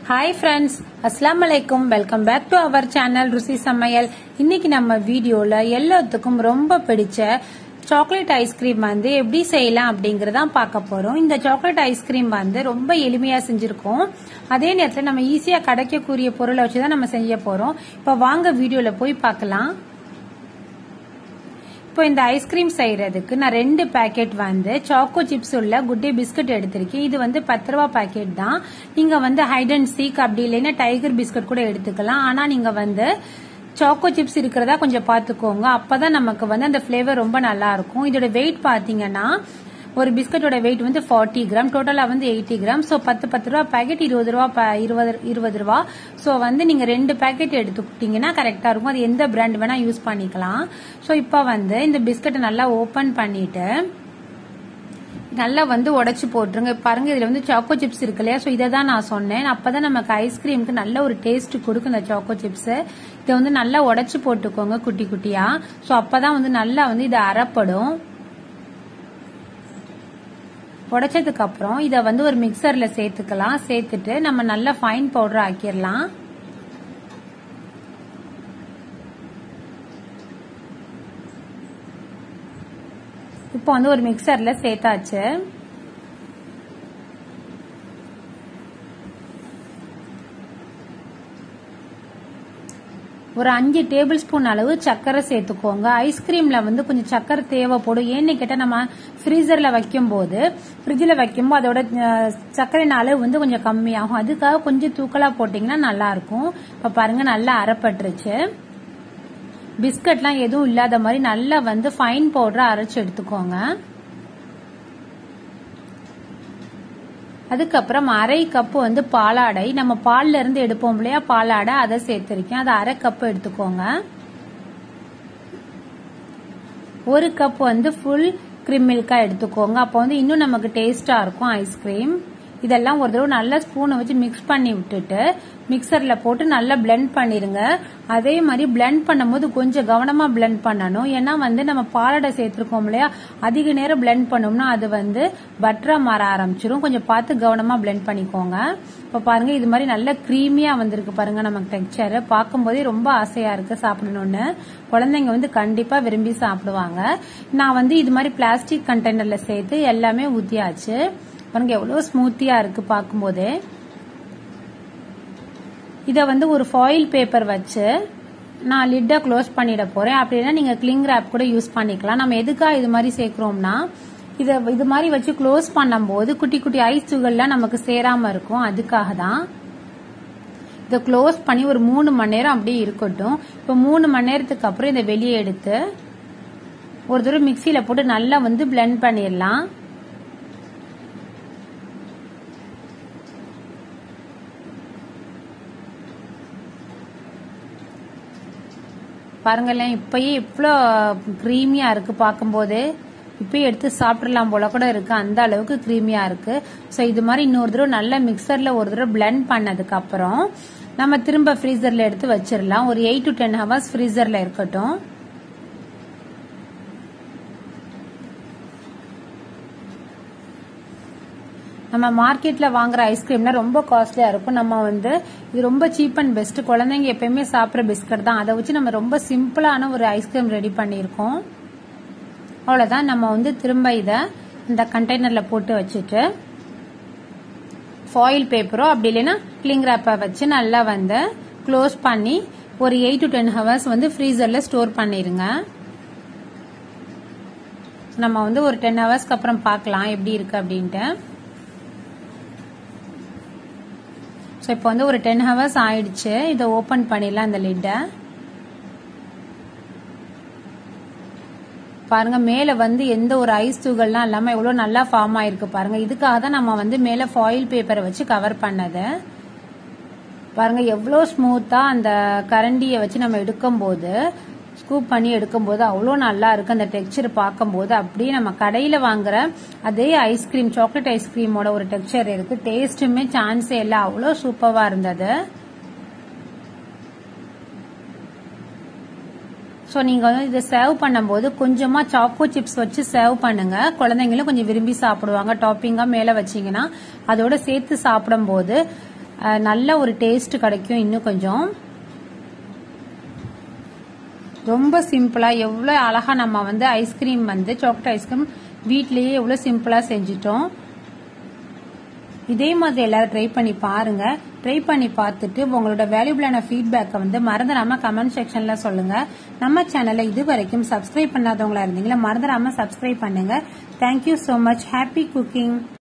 hi friends அஸ்லாம் வலைக்கும் welcome back to our channel Ruchi Samayal இன்னைக்கு நம்ம வீடியோல எல்லாத்துக்கும் ரொம்ப பிடிச்ச சாக்லேட் ஐஸ்கிரீம் வந்து எப்படி செய்யலாம் அப்படிங்கறதான் பார்க்க போறோம் இந்த சாக்லேட் ஐஸ்கிரீம் வந்து ரொம்ப எளிமையா செஞ்சிருக்கோம் அதே நேரத்தில் நம்ம ஈஸியா கிடைக்கக்கூடிய பொருளை வச்சுதான் நம்ம செய்ய போறோம் இப்போ வாங்க வீடியோல போய் பார்க்கலாம் இப்போ இந்த ஐஸ்கிரீம் செய்யறதுக்கு நான் ரெண்டு பேக்கெட் வந்து சாக்கோ சிப்ஸ் உள்ள குட்டே பிஸ்கட் எடுத்திருக்கேன் இது வந்து பத்து ரூபா பேக்கெட் தான் நீங்க வந்து ஹைட் அண்ட் சீக் அப்படி இல்லைன்னா டைகர் பிஸ்கட் கூட எடுத்துக்கலாம் ஆனா நீங்க வந்து சாக்கோ சிப்ஸ் இருக்கிறதா கொஞ்சம் பார்த்துக்கோங்க அப்பதான் நமக்கு வந்து அந்த ஃபிளேவர் ரொம்ப நல்லா இருக்கும் இதோட வெயிட் பாத்தீங்கன்னா ஒரு பிஸ்கட்டோட வெயிட் வந்து ஃபார்ட்டி கிராம் டோட்டலா வந்து எயிட்டி கிராம் ஸோ பத்து பத்து ரூபா பேக்கெட் இருபது ரூபா ப- இருபது இருபது ரூபா ஸோ வந்து நீங்க ரெண்டு பேக்கெட் எடுத்துக்கிட்டீங்கன்னா கரெக்டா இருக்கும் அது எந்த பிராண்ட் வேணா யூஸ் பண்ணிக்கலாம் ஸோ இப்போ வந்து இந்த பிஸ்கட்டை நல்லா ஓபன் பண்ணிட்டு நல்லா வந்து உடைச்சு போட்டுருங்க பாருங்க இதுல வந்து சாக்கோ சிப்ஸ் இருக்கு இல்லையா ஸோ இதை தான் நான் சொன்னேன் அப்பதான் நமக்கு ஐஸ்கிரீமுக்கு நல்ல ஒரு டேஸ்ட் கொடுக்கும் இந்த சாக்கோ சிப்ஸ் இதை வந்து நல்லா உடைச்சு போட்டுக்கோங்க குட்டி குட்டியா ஸோ அப்பதான் வந்து நல்லா வந்து இது அறப்படும் உடைச்சதுக்கு அப்புறம் இதை வந்து ஒரு மிக்சர்ல சேர்த்துக்கலாம் சேர்த்துட்டு நம்ம நல்லா ஃபைன் பவுடர் ஆக்கிடலாம் இப்போ வந்து ஒரு மிக்சர்ல சேர்த்தாச்சு ஒரு அஞ்சு டேபிள் ஸ்பூன் அளவு சர்க்கரை சேர்த்துக்கோங்க ஐஸ்கிரீம்ல வந்து கொஞ்சம் சர்க்கரை தேவைப்படும் ஏன்னு கேட்டா நம்ம ஃப்ரீசர்ல வைக்கும் போது ஃப்ரிட்ஜில் வைக்கும்போது அதோட அஹ், சர்க்கரையின் அளவு வந்து கொஞ்சம் கம்மியாகும் அதுக்காக கொஞ்சம் தூக்கலா போட்டீங்கன்னா நல்லா இருக்கும் இப்ப பாருங்க நல்லா அரைப்பட்டுருச்சு பிஸ்கட்லாம் எதுவும் இல்லாத மாதிரி நல்லா வந்து ஃபைன் பவுடரா அரைச்சு எடுத்துக்கோங்க அதுக்கப்புறம் அரை கப்பு வந்து பாலாடை நம்ம பால்ல இருந்து எடுப்போம் இல்லையா பாலாடை அதை சேர்த்திருக்கேன் அதை அரை கப்பு எடுத்துக்கோங்க ஒரு கப் வந்து ஃபுல் கிரீம் மில்கா எடுத்துக்கோங்க அப்போ வந்து இன்னும் நமக்கு டேஸ்டா இருக்கும் ஐஸ்கிரீம் இதெல்லாம் ஒரு தடவை நல்லா ஸ்பூனை வச்சு மிக்ஸ் பண்ணி விட்டுட்டு மிக்சர்ல போட்டு நல்லா பிளெண்ட் பண்ணிருங்க அதே மாதிரி பிளெண்ட் பண்ணும்போது கொஞ்சம் கவனமா பிளெண்ட் பண்ணணும் ஏன்னா வந்து நம்ம பாலடை சேர்த்திருக்கோம் இல்லையா அதிக நேரம் பிளெண்ட் பண்ணோம்னா அது வந்து பட்டரா மாற ஆரம்பிச்சிரும் கொஞ்சம் பார்த்து கவனமா பிளெண்ட் பண்ணிக்கோங்க இப்ப பாருங்க இது மாதிரி நல்ல க்ரீமியா வந்திருக்கு பாருங்க நமக்கு டெக்ஸ்சர் பார்க்கும்போதே ரொம்ப ஆசையா இருக்கு சாப்பிடணும்னு குழந்தைங்க வந்து கண்டிப்பா விரும்பி சாப்பிடுவாங்க நான் வந்து இது மாதிரி பிளாஸ்டிக் கண்டெய்னர்ல சேர்த்து எல்லாமே ஊத்தியாச்சு பாருங்க எவ்வளவு ஸ்மூத்தியா இருக்கு பார்க்கும்போதே இத வந்து ஒரு ஃபாயில் பேப்பர் வச்சு நான் லிட்டை க்ளோஸ் பண்ணிட போறேன் அப்படின்னா நீங்க கிளிங் ரேப் கூட யூஸ் பண்ணிக்கலாம் நம்ம எதுக்காக இது மாதிரி சேர்க்கிறோம்னா இத இது மாதிரி வச்சு க்ளோஸ் பண்ணும்போது குட்டி குட்டி ஐஸ் துகள்லாம் நமக்கு சேராம இருக்கும் அதுக்காக தான் இதை க்ளோஸ் பண்ணி ஒரு மூணு மணி நேரம் அப்படியே இருக்கட்டும் இப்போ மூணு மணி நேரத்துக்கு அப்புறம் இதை வெளியே எடுத்து ஒரு தடவை மிக்சியில போட்டு நல்லா வந்து பிளெண்ட் பண்ணிடலாம் பாருங்களேன் இப்பயே இவ்வளோ க்ரீமியா இருக்கு பார்க்கும்போது இப்பயே எடுத்து சாப்பிடலாம் போல கூட இருக்கு அந்த அளவுக்கு க்ரீமியா இருக்கு ஸோ இது மாதிரி இன்னொரு தடவை நல்லா மிக்சர்ல ஒரு தடவை பிளெண்ட் பண்ணதுக்கு அப்புறம் நம்ம திரும்ப ஃப்ரீசர்ல எடுத்து வச்சிடலாம் ஒரு எயிட் டு டென் ஹவர்ஸ் ஃப்ரீசர்ல இருக்கட்டும் நம்ம மார்க்கெட்ல வாங்குற ஐஸ்கிரீம்னா ரொம்ப காஸ்ட்லியா இருக்கும் நம்ம வந்து இது ரொம்ப சீப் அண்ட் பெஸ்ட் குழந்தைங்க எப்பயுமே சாப்பிட்ற பிஸ்கட் தான் அதை வச்சு நம்ம ரொம்ப சிம்பிளான ஒரு ஐஸ்கிரீம் ரெடி பண்ணியிருக்கோம் அவ்வளவுதான் நம்ம வந்து திரும்ப இதை இந்த கண்டெய்னர்ல போட்டு வச்சுட்டு ஃபாயில் பேப்பரோ அப்படி இல்லைன்னா கிளிங் ரேப்பை வச்சு நல்லா வந்து க்ளோஸ் பண்ணி ஒரு எயிட் டு டென் ஹவர்ஸ் வந்து ஃப்ரீசர்ல ஸ்டோர் பண்ணிருங்க நம்ம வந்து ஒரு டென் ஹவர்ஸ்க்கு அப்புறம் பார்க்கலாம் எப்படி இருக்கு அப்படின்ட்டு ஸோ இப்போ வந்து ஒரு டென் ஹவர்ஸ் ஆயிடுச்சு இதை ஓப்பன் பண்ணிடலாம் இந்த லிட்டை பாருங்க மேல வந்து எந்த ஒரு ஐஸ் துகள்லாம் இல்லாம எவ்வளவு நல்லா ஃபார்ம் ஆயிருக்கு பாருங்க இதுக்காக தான் நம்ம வந்து மேல ஃபாயில் பேப்பரை வச்சு கவர் பண்ணது பாருங்க எவ்வளவு ஸ்மூத்தா அந்த கரண்டியை வச்சு நம்ம எடுக்கும்போது ஸ்கூப் பண்ணி எடுக்கும்போது அவ்வளோ நல்லா இருக்கு அந்த டெக்ஸ்சர் பார்க்கும்போது அப்படியே நம்ம கடையில வாங்குற அதே ஐஸ்கிரீம் சாக்லேட் ஐஸ்கிரீமோட ஒரு டெக்ஸ்சர் இருக்கு டேஸ்ட்டுமே சான்ஸே இல்லை அவ்வளோ சூப்பரா இருந்தது ஸோ நீங்க வந்து இதை சர்வ் பண்ணும்போது கொஞ்சமா சாக்கோ சிப்ஸ் வச்சு சர்வ் பண்ணுங்க குழந்தைங்களும் கொஞ்சம் விரும்பி சாப்பிடுவாங்க டாப்பிங்கா மேல வச்சீங்கன்னா அதோட சேர்த்து சாப்பிடும்போது அஹ், நல்ல ஒரு டேஸ்ட் கிடைக்கும் இன்னும் கொஞ்சம் ரொம்ப சிம்பிளா எவ்வளோ அழகா நம்ம வந்து ஐஸ்கிரீம் வந்து சாக்லேட் ஐஸ்கிரீம் வீட்லயே எவ்வளோ சிம்பிளா செஞ்சிட்டோம் இதே மாதிரி எல்லாரும் ட்ரை பண்ணி பாருங்க ட்ரை பண்ணி பார்த்துட்டு உங்களோட வேல்யூபிளான ஃபீட்பேக்கை வந்து மறந்துடாம கமெண்ட் செக்ஷன்ல சொல்லுங்க நம்ம சேனலை இது வரைக்கும் சப்ஸ்கிரைப் பண்ணாதவங்களா இருந்தீங்களா மறந்துடாம சப்ஸ்கிரைப் பண்ணுங்க thank you so much happy cooking